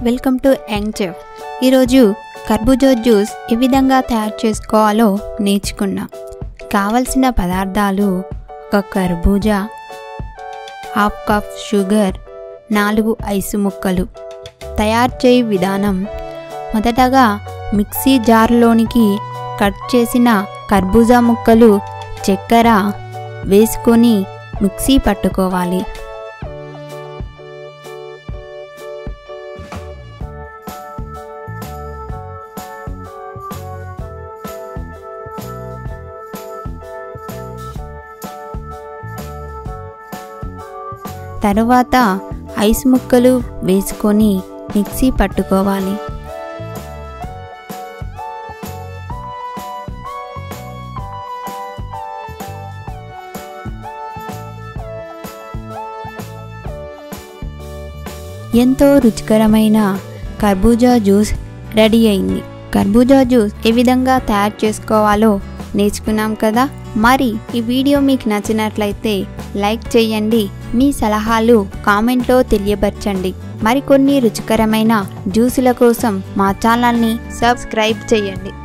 welcome to young chef ఈరోజు కర్బూజా juice ఏ విధంగా తయారు చేసుకోవాలో నేర్చుకున్నాం కావలసిన పదార్థాలు ఒక కర్బూజా హాఫ్ కప్ షుగర్ నాలుగు ఐసు ముక్కలు తయారు చేయ విధానం మొదటగా మిక్సీ జార్లోనికి కట్ చేసిన కర్బూజా ముక్కలు చక్కెర వేసుకొని మిక్సీ పట్టుకోవాలి తరువాత ఐస్ ముక్కలు వేసుకొని మిక్సీ పట్టుకోవాలి ఎంతో రుచికరమైన కర్బూజా జ్యూస్ రెడీ అయింది కర్బూజా జ్యూస్ ఏ విధంగా తయారు చేసుకోవాలో నేర్చుకున్నాం కదా మరి ఈ వీడియో మీకు నచ్చినట్లయితే లైక్ చేయండి మీ సలహాలు కామెంట్లో తెలియపరచండి మరికొన్ని రుచికరమైన జ్యూసుల కోసం మా ఛానల్ని సబ్స్క్రైబ్ చేయండి